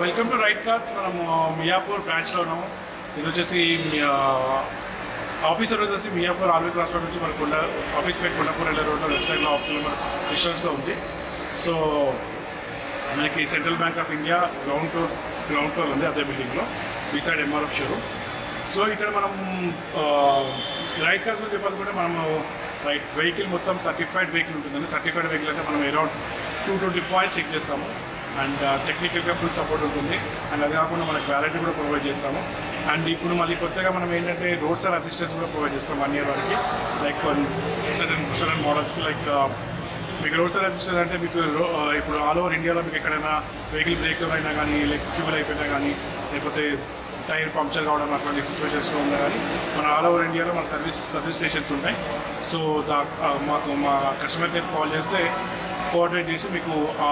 welcome to right cars మనము మియాపూర్ బ్రాంచ్లో ఉన్నాము ఇది వచ్చేసి ఆఫీసర్ వచ్చేసి మియాపూర్ ఆల్వీ క్రాస్ రోడ్ నుంచి మనకు ఉండ ఆఫీస్ పెట్టి కొండపూర్ వెళ్ళే రోడ్లో లెఫ్ట్ సైడ్లో హాఫ్ కిలోమీటర్ డిస్టెన్స్లో ఉంది సో మనకి central bank of India ground floor ground floor ఉంది అదే బిల్డింగ్లో ఈ సైడ్ ఎంఆర్ఎఫ్ షోరూమ్ సో ఇక్కడ మనం రైట్ కార్స్ గురించి చెప్పాలనుకుంటే మనము రైట్ వెహికల్ మొత్తం సర్టిఫైడ్ వెహికల్ ఉంటుందండి సర్టిఫైడ్ వెహికల్ అంటే మనం around two twenty points check చేస్తాము అండ్ టెక్నికల్గా ఫుల్ సపోర్ట్ ఉంటుంది అండ్ అది కాకుండా మనకి వ్యాలిటీ కూడా ప్రొవైడ్ చేస్తాము అండ్ ఇప్పుడు మళ్ళీ కొత్తగా మనం ఏంటంటే రోడ్ సైడ్ అసిస్టెన్స్ కూడా ప్రొవైడ్ చేస్తాం వన్ ఇయర్ వరకు లైక్ సడన్ సడన్ మోడల్స్కి లైక్ మీకు రోడ్ సైడ్ అసిస్టెన్స్ అంటే మీకు రో- ఆ, ఇప్పుడు ఆల్ ఓవర్ ఇండియాలో మీకు ఎక్కడైనా వెహికల్ బ్రేక్ డౌన్ అయినా కానీ లైక్ ఫ్యూల్ అయిపోయినా కానీ లేకపోతే టైర్ పంక్చర్ కావడం అట్లాంటి సిచ్యువేషన్స్లో ఉన్నా కానీ మన ఆల్ ఓవర్ ఇండియాలో మన సర్వీస్ సర్వీస్ స్టేషన్స్ ఉంటాయి సో దా ఆ, మాకు మా కస్టమర్ కేర్ కాల్ చేస్తే కోఆర్డినేట్ చేసి మీకు ఆ,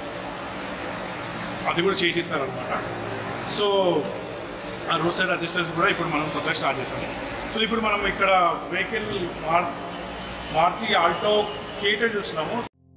అది కూడా చేసిస్తారనమాట సో ఆ రోడ్ సైడ్ అసిస్టెన్స్ కూడా ఇప్పుడు మనం కొత్తగా స్టార్ట్ చేస్తాము సో ఇప్పుడు మనం ఇక్కడ వెహికల్ మార్ మారుతి ఆల్టో కేటర్ చూస్తున్నాము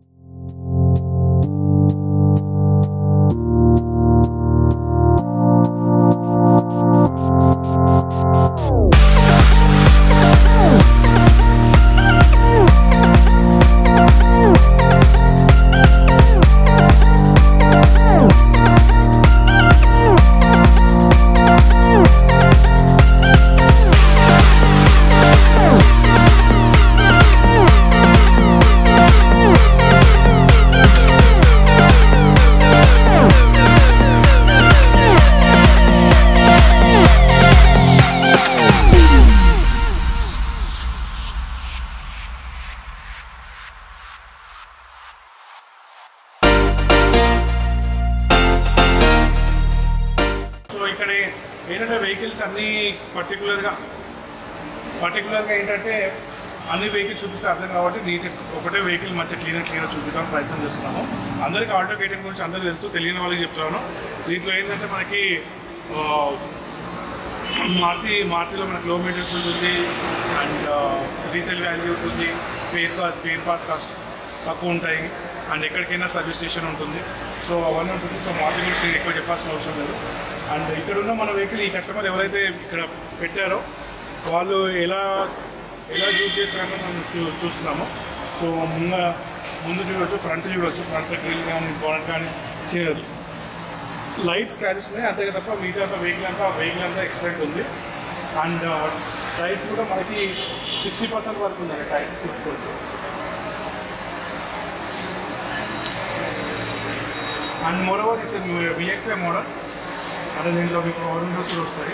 సో ఇక్కడ ఏంటంటే వెహికల్స్ అన్ని పర్టికులర్గా పర్టికులర్గా ఏంటంటే అన్ని వెహికల్స్ చూపిస్తే అర్థం కాబట్టి నీట్ ఒకటే వెహికల్ మంచి క్లీన్ క్లీన్ చూపించడానికి ప్రయత్నం చేస్తున్నాము అందరికీ ఆటో కేటింగ్ గురించి అందరికీ తెలుసు తెలియని వాళ్ళకి చెప్తాను దీంట్లో ఏంటంటే మనకి ఆ, మారుతి మారుతిలో మన కిలోమీటర్స్ ఉంటుంది అండ్ డీజిల్ వాల్యూ ఉంటుంది spare cost spare parts cost తక్కువ ఉంటాయి అండ్ ఎక్కడికైనా సర్వీస్ స్టేషన్ ఉంటుంది సో అవన్నీ ఉంటుంది సో మారుతి గురించి నేను ఎక్కువ చెప్పాల్సిన అవసరం లేదు అండ్ ఇక్కడ ఉన్న మన వెహికల్ ఈ కస్టమర్ ఎవరైతే ఇక్కడ పెట్టారో వాళ్ళు ఎలా ఎలా యూజ్ చేస్తారో మనం చూ చూస్తున్నాము సో ముందు ముందు చూడొచ్చు ఫ్రంట్ చూడొచ్చు ఫ్రంట్ గ్రిల్ కానీ బోనట్ కానీ చేయదు లైట్ స్క్రాచెస్ ఉన్నాయి అంతే తప్ప మిగతా అంతా వెహికల్ అంతా వెహికల్ అంతా ఎక్సలెంట్ ఉంది అండ్ టైర్స్ కూడా మనకి సిక్స్టీ పర్సెంట్ వరకు ఉందండి టైర్ చూసుకోవచ్చు and moreover is VXI model అంటే దీంట్లో మీకు పవర్ విండోస్ కూడా వస్తాయి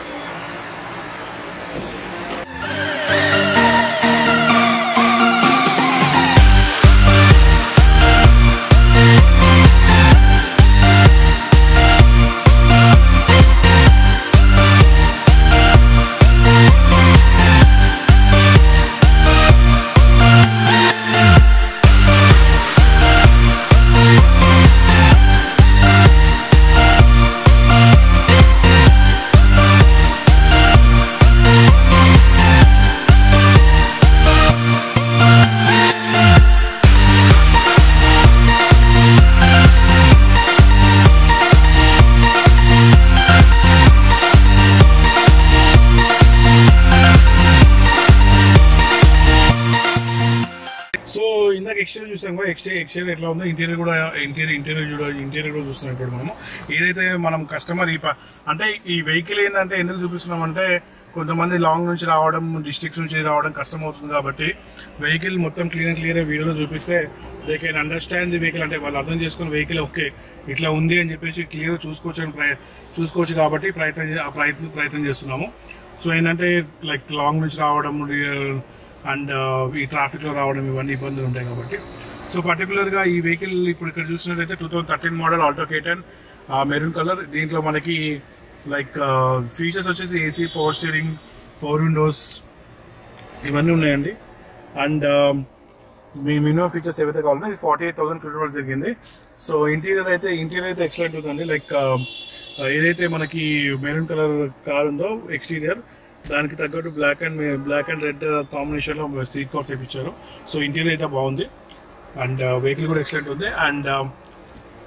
సో ఇందాక ఎక్స్టీరియర్ చూసాం కూడా ఎక్స్టీరియర్ ఎక్స్టీరియర్ ఎట్లా ఉందో ఇంటీరియర్ కూడా ఇంటీరియర్ ఇంటీరియర్ చూడ ఇంటీరియర్ కూడా చూస్తున్నాం ఇప్పుడు మనము ఏదైతే మనం కస్టమర్ ఈ ప- అంటే ఈ వెహికల్ ఏంటంటే ఎందుకు చూపిస్తున్నాం అంటే కొంతమంది లాంగ్ నుంచి రావడం డిస్ట్రిక్ట్స్ నుంచి రావడం కష్టం అవుతుంది కాబట్టి వెహికల్ మొత్తం క్లీన్ అండ్ క్లియర్ వీడియోలో చూపిస్తే they can understand the vehicle అంటే వాళ్ళు అర్థం చేసుకుని వెహికల్ ఓకే ఇట్లా ఉంది అని చెప్పేసి క్లియర్ చూసుకోవచ్చు అని ప్రయ- చూసుకోవచ్చు కాబట్టి ప్రయత్నం చే- ఆ ప్రయత్నం ప్రయత్నం చేస్తున్నాము సో ఏంటంటే లైక్ లాంగ్ నుంచి రావడం అండ్ ఈ ట్రాఫిక్ లో రావడం ఇవన్నీ ఇబ్బందులు ఉంటాయి కాబట్టి సో పర్టికులర్ గా ఈ వెహికల్ ఇప్పుడు ఇక్కడ చూసినట్లయితే two thousand thirteen model Alto K ten maroon colour దీంట్లో మనకి లైక్ ఫీచర్స్ వచ్చేసి AC power steering power windows ఇవన్నీ ఉన్నాయండి అండ్ మీ మినిమం ఫీచర్స్ ఏవైతే కావాలో ఇది ఫార్టీ ఎయిట్ థౌసండ్ కిలోమీటర్స్ జరిగింది సో ఇంటీరియర్ అయితే ఇంటీరియర్ అయితే ఎక్సలెంట్ ఉందండి లైక్ ఏదైతే మనకి మెరూన్ కలర్ కార్ ఉందో ఎక్స్టీరియర్ దానికి తగ్గట్టు black and black and red combination లో సీట్ కవర్స్ వేయించారు సో ఇంటీరియర్ అయితే బాగుంది అండ్ వెహికల్ కూడా ఎక్సలెంట్ ఉంది అండ్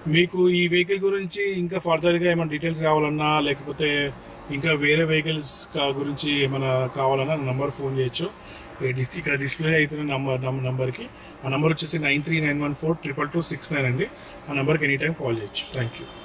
మీకు ఈ వెహికల్ గురించి ఇంకా ఫర్దర్గా ఏమైనా డీటెయిల్స్ కావాలన్నా లేకపోతే ఇంకా వేరే వెహికల్స్ గురించి ఏమైనా కావాలన్నా నంబర్ ఫోన్ చేయొచ్చు ఈ డి- ఇక్కడ డిస్ప్లే అవుతున్న నంబర్ నంబర్కి ఆ నంబర్ వచ్చేసి nine three nine one four triple two six nine అండి ఆ నంబర్కి ఎనీ టైం కాల్ చేయొచ్చు థ్యాంక్ యూ